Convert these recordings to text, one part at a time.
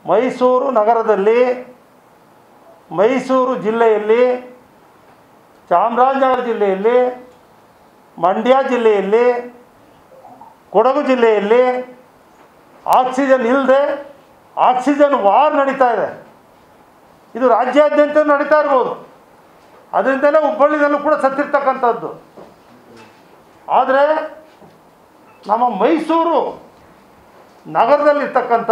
ಮೈಸೂರು ನಗರದಲ್ಲಿ ಮೈಸೂರು ಜಿಲ್ಲೆಯಲ್ಲಿ ಚಾಮರಾಜನಗರ ಜಿಲ್ಲೆಯಲ್ಲಿ ಮಂಡ್ಯ ಜಿಲ್ಲೆಯಲ್ಲಿ ಕೊಡಗು ಜಿಲ್ಲೆಯಲ್ಲಿ ಆಕ್ಸಿಜನ್ ಇಲ್ಲದೆ ಆಕ್ಸಿಜನ್ ವಾರ್ ನಡೀತಾ ಇದೆ ಇದು ರಾಜ್ಯಾದ್ಯಂತ ನಡೀತಾ ಇರ್ಬೋದು ಅದರಿಂದಲೇ ಹುಬ್ಬಳ್ಳಿನಲ್ಲೂ ಕೂಡ ಸತ್ತಿರ್ತಕ್ಕಂಥದ್ದು ಆದರೆ ನಮ್ಮ ಮೈಸೂರು ನಗರದಲ್ಲಿರ್ತಕ್ಕಂಥ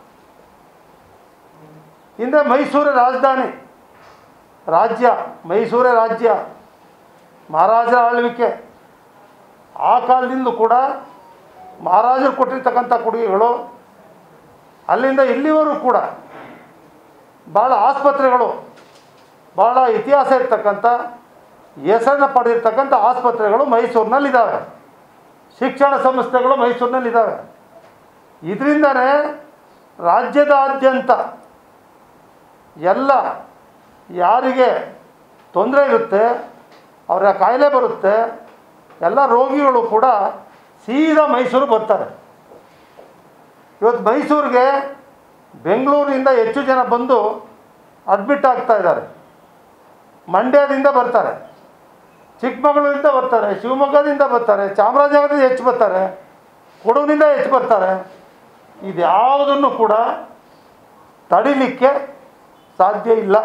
ಹಿಂದೆ ಮೈಸೂರೇ ರಾಜಧಾನಿ ರಾಜ್ಯ ಮೈಸೂರೇ ರಾಜ್ಯ ಮಹಾರಾಜರ ಆಳ್ವಿಕೆ ಆ ಕಾಲದಿಂದಲೂ ಕೂಡ ಮಹಾರಾಜರು ಕೊಟ್ಟಿರ್ತಕ್ಕಂಥ ಕೊಡುಗೆಗಳು ಅಲ್ಲಿಂದ ಇಲ್ಲಿವರೆಗೂ ಕೂಡ ಭಾಳ ಆಸ್ಪತ್ರೆಗಳು ಭಾಳ ಇತಿಹಾಸ ಇರ್ತಕ್ಕಂಥ ಹೆಸರನ್ನು ಪಡೆದಿರ್ತಕ್ಕಂಥ ಆಸ್ಪತ್ರೆಗಳು ಮೈಸೂರಿನಲ್ಲಿದ್ದಾವೆ ಶಿಕ್ಷಣ ಸಂಸ್ಥೆಗಳು ಮೈಸೂರಿನಲ್ಲಿದ್ದಾವೆ ಇದರಿಂದನೇ ರಾಜ್ಯದಾದ್ಯಂತ ಎಲ್ಲ ಯಾರಿಗೆ ತೊಂದರೆ ಇರುತ್ತೆ ಅವರ ಕಾಯಿಲೆ ಬರುತ್ತೆ ಎಲ್ಲ ರೋಗಿಗಳು ಕೂಡ ಸೀದಾ ಮೈಸೂರು ಬರ್ತಾರೆ ಇವತ್ತು ಮೈಸೂರಿಗೆ ಬೆಂಗಳೂರಿನಿಂದ ಹೆಚ್ಚು ಜನ ಬಂದು ಅಡ್ಮಿಟ್ ಆಗ್ತಾ ಇದ್ದಾರೆ ಮಂಡ್ಯದಿಂದ ಬರ್ತಾರೆ ಚಿಕ್ಕಮಗಳೂರಿಂದ ಬರ್ತಾರೆ ಶಿವಮೊಗ್ಗದಿಂದ ಬರ್ತಾರೆ ಚಾಮರಾಜನಗರದಿಂದ ಹೆಚ್ಚು ಬರ್ತಾರೆ ಕೊಡಗಿನಿಂದ ಹೆಚ್ಚು ಬರ್ತಾರೆ ಇದ್ಯಾವುದನ್ನು ಕೂಡ ತಡಿಲಿಕ್ಕೆ ಸಾಧ್ಯ ಇಲ್ಲ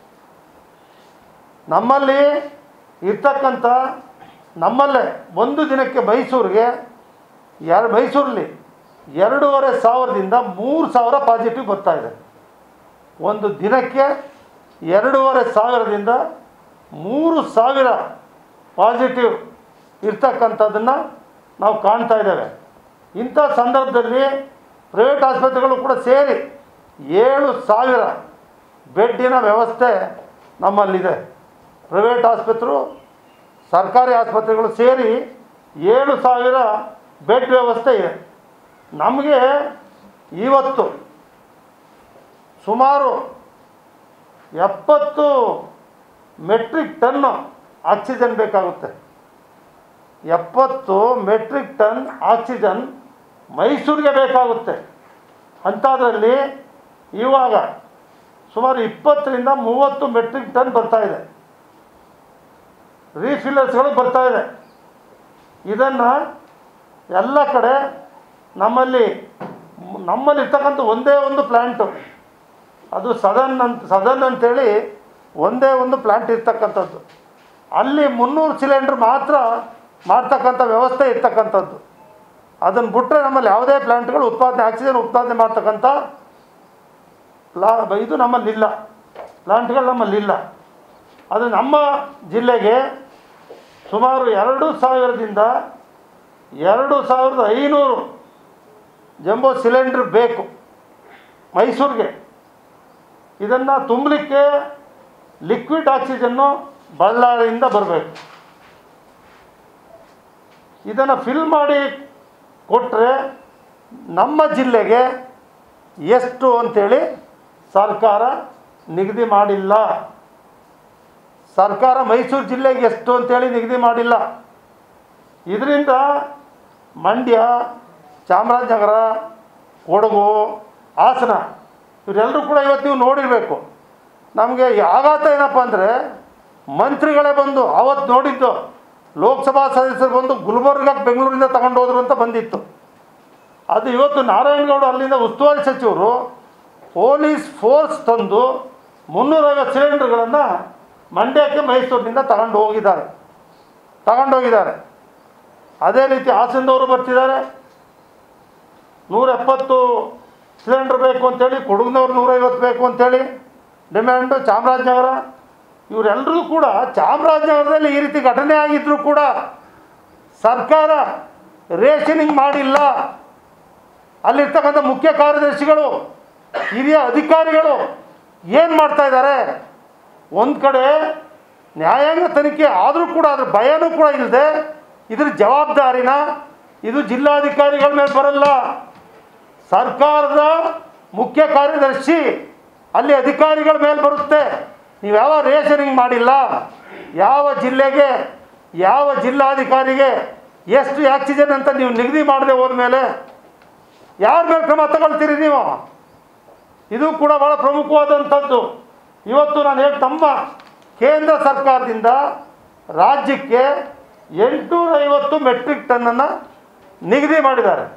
ನಮ್ಮಲ್ಲಿ ಇರ್ತಕ್ಕಂಥ ನಮ್ಮಲ್ಲೇ ಒಂದು ದಿನಕ್ಕೆ ಮೈಸೂರಿಗೆ ಎರಡು ಮೈಸೂರಲ್ಲಿ ಎರಡೂವರೆ ಸಾವಿರದಿಂದ ಮೂರು ಸಾವಿರ ಪಾಸಿಟಿವ್ ಬರ್ತಾ ಇದೆ ಒಂದು ದಿನಕ್ಕೆ ಎರಡೂವರೆ ಸಾವಿರದಿಂದ ಮೂರು ಸಾವಿರ ಪಾಸಿಟಿವ್ ಇರ್ತಕ್ಕಂಥದ್ದನ್ನು ನಾವು ಕಾಣ್ತಾ ಇದ್ದೇವೆ ಇಂಥ ಸಂದರ್ಭದಲ್ಲಿ ಪ್ರೈವೇಟ್ ಆಸ್ಪತ್ರೆಗಳು ಕೂಡ ಸೇರಿ ಏಳು ಸಾವಿರ ಬೆಡ್ಡಿನ ವ್ಯವಸ್ಥೆ ನಮ್ಮಲ್ಲಿದೆ ಪ್ರೈವೇಟ್ ಆಸ್ಪತ್ರೆ ಸರ್ಕಾರಿ ಆಸ್ಪತ್ರೆಗಳು ಸೇರಿ ಏಳು ಸಾವಿರ ಬೆಡ್ ವ್ಯವಸ್ಥೆ ಇದೆ ನಮಗೆ ಇವತ್ತು ಸುಮಾರು ಎಪ್ಪತ್ತು ಮೆಟ್ರಿಕ್ ಟನ್ನು ಆಕ್ಸಿಜನ್ ಬೇಕಾಗುತ್ತೆ ಎಪ್ಪತ್ತು ಮೆಟ್ರಿಕ್ ಟನ್ ಆಕ್ಸಿಜನ್ ಮೈಸೂರಿಗೆ ಬೇಕಾಗುತ್ತೆ ಅಂಥದ್ರಲ್ಲಿ ಇವಾಗ ಸುಮಾರು ಇಪ್ಪತ್ತರಿಂದ ಮೂವತ್ತು ಮೆಟ್ರಿಕ್ ಟನ್ ಬರ್ತಾ ಇದೆ ರೀಫಿಲ್ಲರ್ಸ್ಗಳು ಬರ್ತಾ ಇದೆ ಇದನ್ನು ಎಲ್ಲ ಕಡೆ ನಮ್ಮಲ್ಲಿ ನಮ್ಮಲ್ಲಿರ್ತಕ್ಕಂಥ ಒಂದೇ ಒಂದು ಪ್ಲ್ಯಾಂಟು ಅದು ಸದನ್ ಅಂತ ಸದನ್ ಅಂತೇಳಿ ಒಂದೇ ಒಂದು ಪ್ಲ್ಯಾಂಟ್ ಇರ್ತಕ್ಕಂಥದ್ದು ಅಲ್ಲಿ ಮುನ್ನೂರು ಸಿಲಿಂಡ್ರ್ ಮಾತ್ರ ಮಾಡ್ತಕ್ಕಂಥ ವ್ಯವಸ್ಥೆ ಇರ್ತಕ್ಕಂಥದ್ದು ಅದನ್ನು ಬಿಟ್ಟರೆ ನಮ್ಮಲ್ಲಿ ಯಾವುದೇ ಪ್ಲ್ಯಾಂಟ್ಗಳು ಉತ್ಪಾದನೆ ಆಕ್ಸಿಜನ್ ಉತ್ಪಾದನೆ ಮಾಡ್ತಕ್ಕಂಥ ಪ್ಲಾ ಇದು ನಮ್ಮಲ್ಲಿಲ್ಲ ಪ್ಲಾಂಟ್ಗಳು ನಮ್ಮಲ್ಲಿಲ್ಲ ಅದು ನಮ್ಮ ಜಿಲ್ಲೆಗೆ ಸುಮಾರು ಎರಡು ಸಾವಿರದಿಂದ ಎರಡು ಸಾವಿರದ ಐನೂರು ಜಂಬೋ ಸಿಲಿಂಡ್ರ್ ಬೇಕು ಮೈಸೂರಿಗೆ ಇದನ್ನು ತುಂಬಲಿಕ್ಕೆ ಲಿಕ್ವಿಡ್ ಆಕ್ಸಿಜನ್ನು ಬಳ್ಳಾರಿಯಿಂದ ಬರಬೇಕು ಇದನ್ನು ಫಿಲ್ ಮಾಡಿ ಕೊಟ್ಟರೆ ನಮ್ಮ ಜಿಲ್ಲೆಗೆ ಎಷ್ಟು ಅಂಥೇಳಿ ಸರ್ಕಾರ ನಿಗದಿ ಮಾಡಿಲ್ಲ ಸರ್ಕಾರ ಮೈಸೂರು ಜಿಲ್ಲೆಗೆ ಎಷ್ಟು ಅಂತೇಳಿ ನಿಗದಿ ಮಾಡಿಲ್ಲ ಇದರಿಂದ ಮಂಡ್ಯ ಚಾಮರಾಜನಗರ ಕೊಡಗು ಹಾಸನ ಇವರೆಲ್ಲರೂ ಕೂಡ ಇವತ್ತು ನೀವು ನೋಡಿರಬೇಕು ನಮಗೆ ಆಘಾತ ಏನಪ್ಪ ಅಂದರೆ ಮಂತ್ರಿಗಳೇ ಬಂದು ಅವತ್ತು ನೋಡಿದ್ದು ಲೋಕಸಭಾ ಸದಸ್ಯರು ಬಂದು ಗುಲ್ಬರ್ಗಕ್ಕೆ ಬೆಂಗಳೂರಿಂದ ತಗೊಂಡು ಹೋದ್ರು ಅಂತ ಬಂದಿತ್ತು ಅದು ಇವತ್ತು ನಾರಾಯಣಗೌಡ ಅಲ್ಲಿಂದ ಉಸ್ತುವಾರಿ ಸಚಿವರು ಪೊಲೀಸ್ ಫೋರ್ಸ್ ತಂದು ಮುನ್ನೂರೈವತ್ತು ಸಿಲಿಂಡರ್ಗಳನ್ನು ಮಂಡ್ಯಕ್ಕೆ ಮೈಸೂರಿನಿಂದ ತಗೊಂಡು ಹೋಗಿದ್ದಾರೆ ತಗೊಂಡು ಹೋಗಿದ್ದಾರೆ ಅದೇ ರೀತಿ ಹಾಸನದವರು ಬರ್ತಿದ್ದಾರೆ ನೂರ ಎಪ್ಪತ್ತು ಸಿಲಿಂಡ್ರ್ ಬೇಕು ಅಂತೇಳಿ ಕೊಡಗಿನವ್ರು ನೂರೈವತ್ತು ಬೇಕು ಅಂತೇಳಿ ಡಿಮ್ಯಾಂಡು ಚಾಮರಾಜನಗರ ಇವರೆಲ್ಲರೂ ಕೂಡ ಚಾಮರಾಜನಗರದಲ್ಲಿ ಈ ರೀತಿ ಘಟನೆ ಆಗಿದ್ದರೂ ಕೂಡ ಸರ್ಕಾರ ರೇಷನಿಂಗ್ ಮಾಡಿಲ್ಲ ಅಲ್ಲಿರ್ತಕ್ಕಂಥ ಮುಖ್ಯ ಕಾರ್ಯದರ್ಶಿಗಳು ಹಿರಿಯ ಅಧಿಕಾರಿಗಳು ಏನು ಮಾಡ್ತಾ ಇದ್ದಾರೆ ಒಂದು ಕಡೆ ನ್ಯಾಯಾಂಗ ತನಿಖೆ ಆದರೂ ಕೂಡ ಅದ್ರ ಭಯನೂ ಕೂಡ ಇಲ್ಲದೆ ಇದ್ರ ಜವಾಬ್ದಾರಿನ ಇದು ಜಿಲ್ಲಾಧಿಕಾರಿಗಳ ಮೇಲೆ ಬರಲ್ಲ ಸರ್ಕಾರದ ಮುಖ್ಯ ಕಾರ್ಯದರ್ಶಿ ಅಲ್ಲಿ ಅಧಿಕಾರಿಗಳ ಮೇಲೆ ಬರುತ್ತೆ ನೀವು ಯಾವ ರೇಷನಿಂಗ್ ಮಾಡಿಲ್ಲ ಯಾವ ಜಿಲ್ಲೆಗೆ ಯಾವ ಜಿಲ್ಲಾಧಿಕಾರಿಗೆ ಎಷ್ಟು ಆಕ್ಸಿಜನ್ ಅಂತ ನೀವು ನಿಗದಿ ಮಾಡದೆ ಹೋದ್ಮೇಲೆ ಯಾರ ಮೇಲೆ ಕ್ರಮ ತಗೊಳ್ತೀರಿ ನೀವು ಇದು ಕೂಡ ಭಾಳ ಪ್ರಮುಖವಾದಂಥದ್ದು ಇವತ್ತು ನಾನು ಹೇಳಿ ತಮ್ಮ ಕೇಂದ್ರ ಸರ್ಕಾರದಿಂದ ರಾಜ್ಯಕ್ಕೆ ಎಂಟುನೂರೈವತ್ತು ಮೆಟ್ರಿಕ್ ಟನ್ನನ್ನು ನಿಗದಿ ಮಾಡಿದ್ದಾರೆ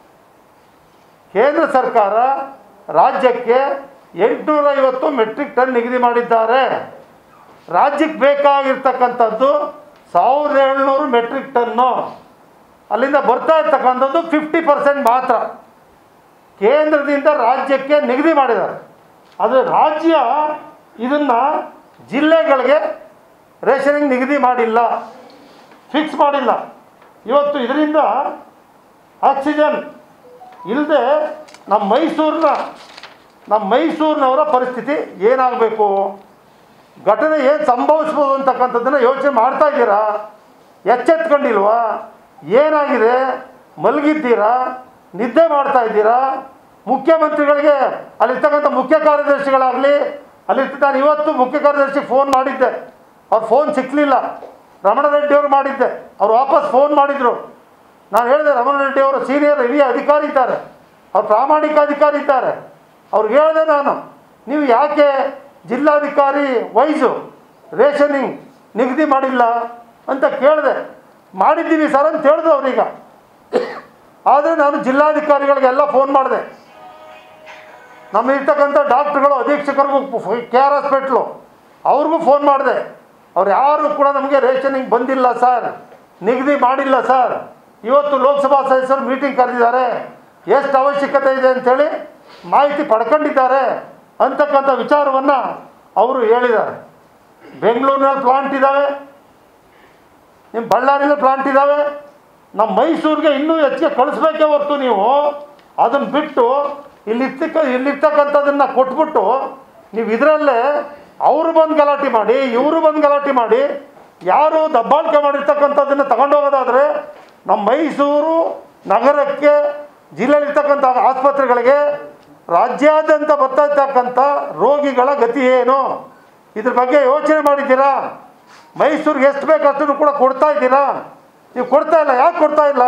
ಕೇಂದ್ರ ಸರ್ಕಾರ ರಾಜ್ಯಕ್ಕೆ ಎಂಟುನೂರೈವತ್ತು ಮೆಟ್ರಿಕ್ ಟನ್ ನಿಗದಿ ಮಾಡಿದ್ದಾರೆ ರಾಜ್ಯಕ್ಕೆ ಬೇಕಾಗಿರ್ತಕ್ಕಂಥದ್ದು ಸಾವಿರದ ಏಳ್ನೂರು ಮೆಟ್ರಿಕ್ ಟನ್ನು ಅಲ್ಲಿಂದ ಬರ್ತಾ ಇರ್ತಕ್ಕಂಥದ್ದು ಫಿಫ್ಟಿ ಪರ್ಸೆಂಟ್ ಮಾತ್ರ ಕೇಂದ್ರದಿಂದ ರಾಜ್ಯಕ್ಕೆ ನಿಗದಿ ಮಾಡಿದ್ದಾರೆ ಆದರೆ ರಾಜ್ಯ ಇದನ್ನು ಜಿಲ್ಲೆಗಳಿಗೆ ರೇಷನಿಂಗ್ ನಿಗದಿ ಮಾಡಿಲ್ಲ ಫಿಕ್ಸ್ ಮಾಡಿಲ್ಲ ಇವತ್ತು ಇದರಿಂದ ಆಕ್ಸಿಜನ್ ಇಲ್ಲದೆ ನಮ್ಮ ಮೈಸೂರಿನ ನಮ್ಮ ಮೈಸೂರಿನವರ ಪರಿಸ್ಥಿತಿ ಏನಾಗಬೇಕು ಘಟನೆ ಏನು ಸಂಭವಿಸ್ಬೋದು ಅಂತಕ್ಕಂಥದ್ದನ್ನು ಯೋಚನೆ ಮಾಡ್ತಾ ಇದ್ದೀರಾ ಎಚ್ಚೆತ್ಕೊಂಡಿಲ್ವಾ ಏನಾಗಿದೆ ಮಲಗಿದ್ದೀರಾ ನಿದ್ದೆ ಮಾಡ್ತಾ ಇದ್ದೀರಾ ಮುಖ್ಯಮಂತ್ರಿಗಳಿಗೆ ಅಲ್ಲಿರ್ತಕ್ಕಂಥ ಮುಖ್ಯ ಕಾರ್ಯದರ್ಶಿಗಳಾಗಲಿ ಅಲ್ಲಿ ನಾನು ಇವತ್ತು ಮುಖ್ಯ ಕಾರ್ಯದರ್ಶಿ ಫೋನ್ ಮಾಡಿದ್ದೆ ಅವ್ರ ಫೋನ್ ಸಿಕ್ಕಲಿಲ್ಲ ರಮಣ ರೆಡ್ಡಿ ಅವರು ಮಾಡಿದ್ದೆ ಅವ್ರು ವಾಪಸ್ ಫೋನ್ ಮಾಡಿದರು ನಾನು ಹೇಳಿದೆ ರಮಣ ರೆಡ್ಡಿ ಅವರು ಸೀನಿಯರ್ ಹಿರಿಯ ಅಧಿಕಾರಿ ಇದ್ದಾರೆ ಅವ್ರು ಪ್ರಾಮಾಣಿಕ ಅಧಿಕಾರಿ ಇದ್ದಾರೆ ಅವ್ರಿಗೆ ಹೇಳಿದೆ ನಾನು ನೀವು ಯಾಕೆ ಜಿಲ್ಲಾಧಿಕಾರಿ ವೈಸು ರೇಷನಿಂಗ್ ನಿಗದಿ ಮಾಡಿಲ್ಲ ಅಂತ ಕೇಳಿದೆ ಮಾಡಿದ್ದೀವಿ ಸರ್ ಅಂತ ಹೇಳಿದ್ರು ಅವ್ರೀಗ ಆದರೆ ನಾನು ಜಿಲ್ಲಾಧಿಕಾರಿಗಳಿಗೆಲ್ಲ ಫೋನ್ ಮಾಡಿದೆ ನಮ್ಮ ಇರ್ತಕ್ಕಂಥ ಡಾಕ್ಟ್ರುಗಳು ಅಧೀಕ್ಷಕರಿಗೂ ಕೆ ಆರ್ ಹಾಸ್ಪಿಟ್ಲು ಅವ್ರಿಗೂ ಫೋನ್ ಮಾಡಿದೆ ಅವ್ರು ಯಾರು ಕೂಡ ನಮಗೆ ರೇಷನಿಂಗ್ ಬಂದಿಲ್ಲ ಸರ್ ನಿಗದಿ ಮಾಡಿಲ್ಲ ಸರ್ ಇವತ್ತು ಲೋಕಸಭಾ ಸದಸ್ಯರು ಮೀಟಿಂಗ್ ಕರೆದಿದ್ದಾರೆ ಎಷ್ಟು ಅವಶ್ಯಕತೆ ಇದೆ ಅಂಥೇಳಿ ಮಾಹಿತಿ ಪಡ್ಕೊಂಡಿದ್ದಾರೆ ಅಂತಕ್ಕಂಥ ವಿಚಾರವನ್ನು ಅವರು ಹೇಳಿದ್ದಾರೆ ಬೆಂಗಳೂರಿನಲ್ಲಿ ಪ್ಲಾಂಟ್ ಇದ್ದಾವೆ ನಿಮ್ಮ ಬಳ್ಳಾರಿಯಲ್ಲಿ ಪ್ಲಾಂಟ್ ಇದ್ದಾವೆ ನಮ್ಮ ಮೈಸೂರಿಗೆ ಇನ್ನೂ ಹೆಚ್ಚಿಗೆ ಕಳಿಸ್ಬೇಕೇ ಹೊರತು ನೀವು ಅದನ್ನು ಬಿಟ್ಟು ಇಲ್ಲಿರ್ತಕ್ಕ ಇಲ್ಲಿರ್ತಕ್ಕಂಥದ್ದನ್ನು ಕೊಟ್ಬಿಟ್ಟು ನೀವು ಇದರಲ್ಲೇ ಅವರು ಬಂದು ಗಲಾಟೆ ಮಾಡಿ ಇವರು ಬಂದು ಗಲಾಟೆ ಮಾಡಿ ಯಾರು ದಬ್ಬಾಳಿಕೆ ಮಾಡಿರ್ತಕ್ಕಂಥದ್ದನ್ನು ತಗೊಂಡೋಗೋದಾದರೆ ನಮ್ಮ ಮೈಸೂರು ನಗರಕ್ಕೆ ಜಿಲ್ಲೆಯಲ್ಲಿರ್ತಕ್ಕಂಥ ಆಸ್ಪತ್ರೆಗಳಿಗೆ ರಾಜ್ಯಾದ್ಯಂತ ಬರ್ತಾ ಇರ್ತಕ್ಕಂಥ ರೋಗಿಗಳ ಗತಿ ಏನು ಇದ್ರ ಬಗ್ಗೆ ಯೋಚನೆ ಮಾಡಿದ್ದೀರಾ ಮೈಸೂರಿಗೆ ಎಷ್ಟು ಬೇಕು ಅಷ್ಟನ್ನು ಕೂಡ ಕೊಡ್ತಾ ಇದ್ದೀರಾ ನೀವು ಕೊಡ್ತಾ ಇಲ್ಲ ಯಾಕೆ ಕೊಡ್ತಾ ಇಲ್ಲ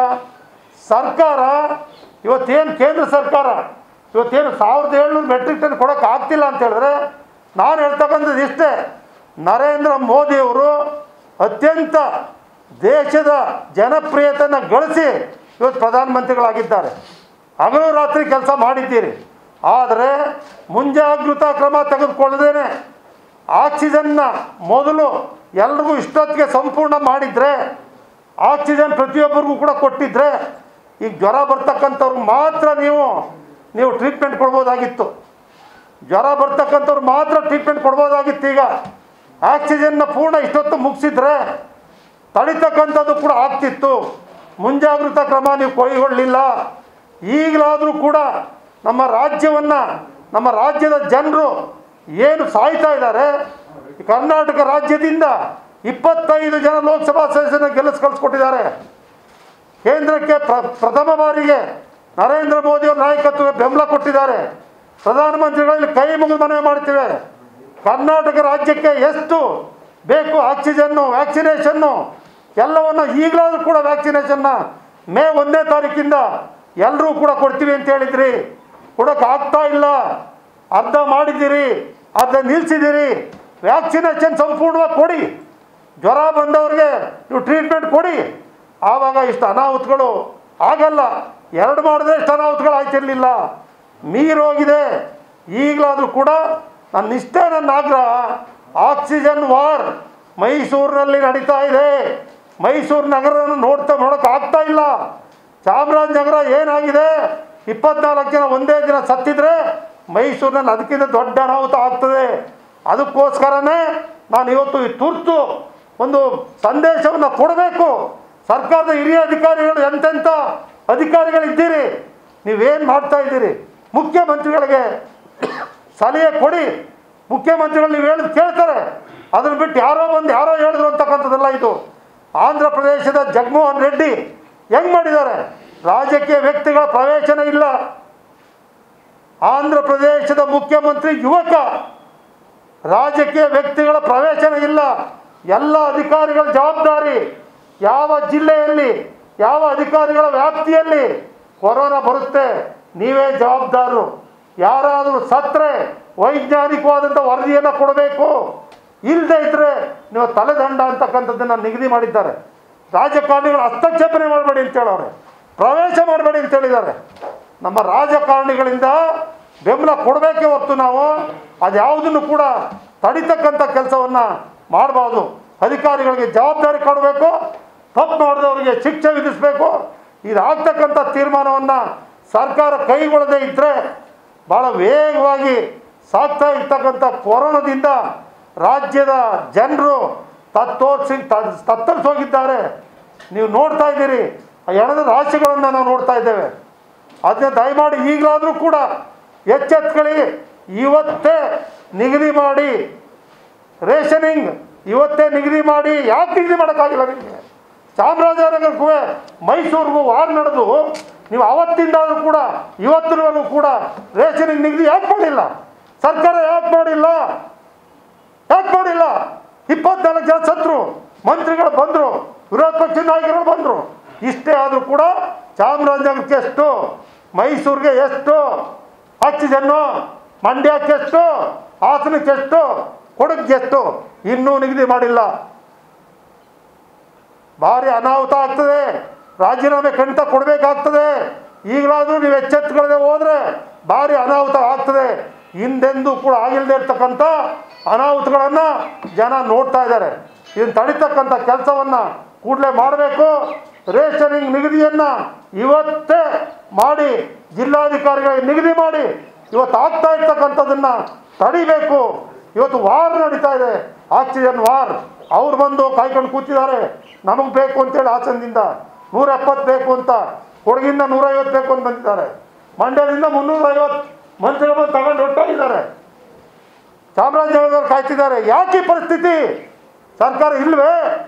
ಸರ್ಕಾರ ಇವತ್ತೇನು ಕೇಂದ್ರ ಸರ್ಕಾರ ಇವತ್ತೇನು ಸಾವಿರದ ಏಳ್ನೂರು ಮೆಟ್ರಿಕ್ ಟನ್ ಕೊಡೋಕೆ ಆಗ್ತಿಲ್ಲ ಅಂತ ಹೇಳಿದ್ರೆ ನಾನು ಹೇಳ್ತಕ್ಕಂಥದ್ದು ಇಷ್ಟೇ ನರೇಂದ್ರ ಮೋದಿಯವರು ಅತ್ಯಂತ ದೇಶದ ಜನಪ್ರಿಯತೆಯನ್ನು ಗಳಿಸಿ ಇವತ್ತು ಪ್ರಧಾನಮಂತ್ರಿಗಳಾಗಿದ್ದಾರೆ ಹಗಲು ರಾತ್ರಿ ಕೆಲಸ ಮಾಡಿದ್ದೀರಿ ಆದರೆ ಮುಂಜಾಗೃತಾ ಕ್ರಮ ತೆಗೆದುಕೊಳ್ಳದೇನೆ ಆಕ್ಸಿಜನ್ನ ಮೊದಲು ಎಲ್ರಿಗೂ ಇಷ್ಟೊತ್ತಿಗೆ ಸಂಪೂರ್ಣ ಮಾಡಿದರೆ ಆಕ್ಸಿಜನ್ ಪ್ರತಿಯೊಬ್ಬರಿಗೂ ಕೂಡ ಕೊಟ್ಟಿದ್ರೆ ಈಗ ಜ್ವರ ಬರ್ತಕ್ಕಂಥವ್ರಿಗೆ ಮಾತ್ರ ನೀವು ನೀವು ಟ್ರೀಟ್ಮೆಂಟ್ ಕೊಡ್ಬೋದಾಗಿತ್ತು ಜ್ವರ ಬರ್ತಕ್ಕಂಥವ್ರು ಮಾತ್ರ ಟ್ರೀಟ್ಮೆಂಟ್ ಕೊಡ್ಬೋದಾಗಿತ್ತು ಈಗ ಆಕ್ಸಿಜನ್ನ ಪೂರ್ಣ ಇಷ್ಟೊತ್ತು ಮುಗಿಸಿದ್ರೆ ತಡಿತಕ್ಕಂಥದ್ದು ಕೂಡ ಆಗ್ತಿತ್ತು ಮುಂಜಾಗೃತಾ ಕ್ರಮ ನೀವು ಕೈಗೊಳ್ಳಲಿಲ್ಲ ಈಗಲಾದರೂ ಕೂಡ ನಮ್ಮ ರಾಜ್ಯವನ್ನು ನಮ್ಮ ರಾಜ್ಯದ ಜನರು ಏನು ಸಾಯ್ತಾ ಇದ್ದಾರೆ ಈ ಕರ್ನಾಟಕ ರಾಜ್ಯದಿಂದ ಇಪ್ಪತ್ತೈದು ಜನ ಲೋಕಸಭಾ ಸದಸ್ಯರನ್ನ ಗೆಲ್ಲಿಸ್ ಕಳಿಸ್ಕೊಟ್ಟಿದ್ದಾರೆ ಕೇಂದ್ರಕ್ಕೆ ಪ್ರ ಪ್ರಥಮ ಬಾರಿಗೆ ನರೇಂದ್ರ ಮೋದಿಯವರ ನಾಯಕತ್ವಕ್ಕೆ ಬೆಂಬಲ ಕೊಟ್ಟಿದ್ದಾರೆ ಪ್ರಧಾನಮಂತ್ರಿಗಳಲ್ಲಿ ಕೈ ಮುಗಿದು ಮನವಿ ಮಾಡ್ತೇವೆ ಕರ್ನಾಟಕ ರಾಜ್ಯಕ್ಕೆ ಎಷ್ಟು ಬೇಕು ಆಕ್ಸಿಜನ್ನು ವ್ಯಾಕ್ಸಿನೇಷನ್ನು ಎಲ್ಲವನ್ನು ಈಗಲಾದರೂ ಕೂಡ ವ್ಯಾಕ್ಸಿನೇಷನ್ನ ಮೇ ಒಂದನೇ ತಾರೀಕಿಂದ ಎಲ್ಲರೂ ಕೂಡ ಕೊಡ್ತೀವಿ ಅಂತ ಹೇಳಿದ್ರಿ ಕೊಡೋಕೆ ಆಗ್ತಾ ಇಲ್ಲ ಅರ್ಧ ಮಾಡಿದ್ದೀರಿ ಅರ್ಧ ನಿಲ್ಲಿಸಿದ್ದೀರಿ ವ್ಯಾಕ್ಸಿನೇಷನ್ ಸಂಪೂರ್ಣವಾಗಿ ಕೊಡಿ ಜ್ವರ ಬಂದವ್ರಿಗೆ ನೀವು ಟ್ರೀಟ್ಮೆಂಟ್ ಕೊಡಿ ಆವಾಗ ಇಷ್ಟು ಅನಾಹುತಗಳು ಆಗಲ್ಲ ಎರಡು ಮಾಡಿದ್ರೆ ಇಷ್ಟು ಅನಾಹುತಗಳು ಆಯ್ತಿರಲಿಲ್ಲ ಮೀರೋಗಿದೆ ಈಗಲಾದರೂ ಕೂಡ ನನ್ನ ಇಷ್ಟೇ ನನ್ನ ಆಗ್ರಹ ಆಕ್ಸಿಜನ್ ವಾರ್ ಮೈಸೂರಿನಲ್ಲಿ ನಡೀತಾ ಇದೆ ಮೈಸೂರು ನಗರವನ್ನು ನೋಡ್ತಾ ನೋಡೋಕೆ ಆಗ್ತಾ ಇಲ್ಲ ಚಾಮರಾಜನಗರ ಏನಾಗಿದೆ ಇಪ್ಪತ್ನಾಲ್ಕು ಜನ ಒಂದೇ ದಿನ ಸತ್ತಿದ್ರೆ ಮೈಸೂರಿನಲ್ಲಿ ಅದಕ್ಕಿಂತ ದೊಡ್ಡ ಅನಾಹುತ ಆಗ್ತದೆ ಅದಕ್ಕೋಸ್ಕರನೇ ನಾನು ಇವತ್ತು ಈ ತುರ್ತು ಒಂದು ಸಂದೇಶವನ್ನು ಕೊಡಬೇಕು ಸರ್ಕಾರದ ಹಿರಿಯ ಅಧಿಕಾರಿಗಳು ಎಂತೆಂಥ ಅಧಿಕಾರಿಗಳಿದ್ದೀರಿ ನೀವೇನು ಮಾಡ್ತಾ ಇದ್ದೀರಿ ಮುಖ್ಯಮಂತ್ರಿಗಳಿಗೆ ಸಲಹೆ ಕೊಡಿ ಮುಖ್ಯಮಂತ್ರಿಗಳು ನೀವು ಹೇಳಿದ್ ಕೇಳ್ತಾರೆ ಅದನ್ನು ಬಿಟ್ಟು ಯಾರೋ ಬಂದು ಯಾರೋ ಹೇಳಿದ್ರು ಅಂತಕ್ಕಂಥದ್ದಲ್ಲ ಇದು ಆಂಧ್ರ ಪ್ರದೇಶದ ಜಗನ್ಮೋಹನ್ ರೆಡ್ಡಿ ಹೆಂಗೆ ಮಾಡಿದ್ದಾರೆ ರಾಜಕೀಯ ವ್ಯಕ್ತಿಗಳ ಪ್ರವೇಶನ ಇಲ್ಲ ಆಂಧ್ರ ಪ್ರದೇಶದ ಮುಖ್ಯಮಂತ್ರಿ ಯುವಕ ರಾಜಕೀಯ ವ್ಯಕ್ತಿಗಳ ಪ್ರವೇಶನ ಇಲ್ಲ ಎಲ್ಲ ಅಧಿಕಾರಿಗಳ ಜವಾಬ್ದಾರಿ ಯಾವ ಜಿಲ್ಲೆಯಲ್ಲಿ ಯಾವ ಅಧಿಕಾರಿಗಳ ವ್ಯಾಪ್ತಿಯಲ್ಲಿ ಕೊರೋನಾ ಬರುತ್ತೆ ನೀವೇ ಜವಾಬ್ದಾರರು ಯಾರಾದರೂ ಸತ್ತರೆ ವೈಜ್ಞಾನಿಕವಾದಂಥ ವರದಿಯನ್ನು ಕೊಡಬೇಕು ಇಲ್ಲದೆ ಇದ್ದರೆ ನೀವು ತಲೆದಂಡ ಅಂತಕ್ಕಂಥದ್ದನ್ನು ನಿಗದಿ ಮಾಡಿದ್ದಾರೆ ರಾಜಕಾರಣಿಗಳು ಹಸ್ತಕ್ಷೇಪಣೆ ಮಾಡಬೇಡಿ ಅಂತ ಹೇಳವ್ರೆ ಪ್ರವೇಶ ಮಾಡಬೇಡಿ ಅಂತ ಹೇಳಿದ್ದಾರೆ ನಮ್ಮ ರಾಜಕಾರಣಿಗಳಿಂದ ಬೆಂಬಲ ಕೊಡಬೇಕೇ ಹೊರತು ನಾವು ಅದ್ಯಾವುದನ್ನು ಕೂಡ ತಡಿತಕ್ಕಂಥ ಕೆಲಸವನ್ನು ಮಾಡಬಾರ್ದು ಅಧಿಕಾರಿಗಳಿಗೆ ಜವಾಬ್ದಾರಿ ಕೊಡಬೇಕು ತಪ್ಪು ಮಾಡಿದವರಿಗೆ ಶಿಕ್ಷೆ ವಿಧಿಸಬೇಕು ಇದಾಗ್ತಕ್ಕಂಥ ತೀರ್ಮಾನವನ್ನು ಸರ್ಕಾರ ಕೈಗೊಳ್ಳದೇ ಇದ್ದರೆ ಭಾಳ ವೇಗವಾಗಿ ಸಾಗ್ತಾ ಇರ್ತಕ್ಕಂಥ ಕೊರೋನಾದಿಂದ ರಾಜ್ಯದ ಜನರು ತತ್ತೋರ್ಸಿ ತತ್ತರಿಸೋಗಿದ್ದಾರೆ ನೀವು ನೋಡ್ತಾ ಇದ್ದೀರಿ ಆ ಎಣದ ರಾಶಿಗಳನ್ನು ನಾವು ನೋಡ್ತಾ ಇದ್ದೇವೆ ಅದನ್ನ ದಯಮಾಡಿ ಈಗಲಾದರೂ ಕೂಡ ಎಚ್ಚೆತ್ಕೊಳ್ಳಿ ಇವತ್ತೇ ನಿಗದಿ ಮಾಡಿ ರೇಷನಿಂಗ್ ಇವತ್ತೇ ನಿಗದಿ ಮಾಡಿ ಯಾಕೆ ನಿಗದಿ ಮಾಡೋಕ್ಕಾಗಿಲ್ಲ ನಿಮಗೆ ಚಾಮರಾಜನಗರಕ್ಕೂ ಮೈಸೂರಿಗೂ ವಾರ್ ನಡೆದು ನೀವು ಅವತ್ತಿಂದಾದರೂ ಕೂಡ ಇವತ್ತಿನವರೆಗೂ ಕೂಡ ರೇಷನಿಂಗ್ ನಿಗದಿ ಯಾಕೆ ಮಾಡಿಲ್ಲ ಸರ್ಕಾರ ಯಾಕೆ ಮಾಡಿಲ್ಲ ಯಾಕೆ ಮಾಡಿಲ್ಲ ಇಪ್ಪತ್ನಾಲ್ಕು ಜನ ಸತ್ರು ಮಂತ್ರಿಗಳು ಬಂದರು ವಿರೋಧ ಪಕ್ಷದ ನಾಯಕರು ಬಂದರು ಇಷ್ಟೇ ಆದರೂ ಕೂಡ ಚಾಮರಾಜನಗರಕ್ಕೆ ಎಷ್ಟು ಮೈಸೂರಿಗೆ ಎಷ್ಟು ಆಕ್ಸಿಜನ್ನು ಮಂಡ್ಯಕ್ಕೆ ಎಷ್ಟು ಹಾಸನಕ್ಕೆ ಎಷ್ಟು ಕೊಡಗಿಗೆ ಎಷ್ಟು ಇನ್ನೂ ನಿಗದಿ ಮಾಡಿಲ್ಲ ಭಾರಿ ಅನಾಹುತ ಆಗ್ತದೆ ರಾಜೀನಾಮೆ ಖಂಡಿತ ಕೊಡಬೇಕಾಗ್ತದೆ ಈಗಲಾದರೂ ನೀವು ಎಚ್ಚೆತ್ತುಕೊಳ್ಳದೆ ಹೋದರೆ ಭಾರಿ ಅನಾಹುತ ಆಗ್ತದೆ ಹಿಂದೆಂದೂ ಕೂಡ ಆಗಿಲ್ಲದೆ ಇರ್ತಕ್ಕಂಥ ಅನಾಹುತಗಳನ್ನು ಜನ ನೋಡ್ತಾ ಇದ್ದಾರೆ ಇದನ್ನು ತಡಿತಕ್ಕಂಥ ಕೆಲಸವನ್ನು ಕೂಡಲೇ ಮಾಡಬೇಕು ರೇಷನಿಂಗ್ ನಿಗದಿಯನ್ನು ಇವತ್ತೇ ಮಾಡಿ ಜಿಲ್ಲಾಧಿಕಾರಿಗಳಿಗೆ ನಿಗದಿ ಮಾಡಿ ಇವತ್ತು ಆಗ್ತಾ ಇರ್ತಕ್ಕಂಥದ್ದನ್ನು ತಡಿಬೇಕು ಇವತ್ತು ವಾರ್ ನಡೀತಾ ಇದೆ ಆಕ್ಸಿಜನ್ ವಾರ್ ಅವ್ರು ಬಂದು ಕಾಯ್ಕೊಂಡು ಕೂತಿದ್ದಾರೆ ನಮಗೆ ಬೇಕು ಅಂತೇಳಿ ಹಾಸನದಿಂದ ನೂರ ಎಪ್ಪತ್ತು ಬೇಕು ಅಂತ ಕೊಡಗಿಂದ ನೂರೈವತ್ತು ಬೇಕು ಅಂತ ಬಂದಿದ್ದಾರೆ ಮಂಡ್ಯದಿಂದ ಮುನ್ನೂರೈವತ್ತು ಮಂತ್ರಿಗಳು ತಗೊಂಡು ಹೊಟ್ಟೋಗಿದ್ದಾರೆ ಚಾಮರಾಜನಗರದವ್ರು ಕಾಯ್ತಿದ್ದಾರೆ ಯಾಕೆ ಈ ಪರಿಸ್ಥಿತಿ ಸರ್ಕಾರ ಇಲ್ವೇ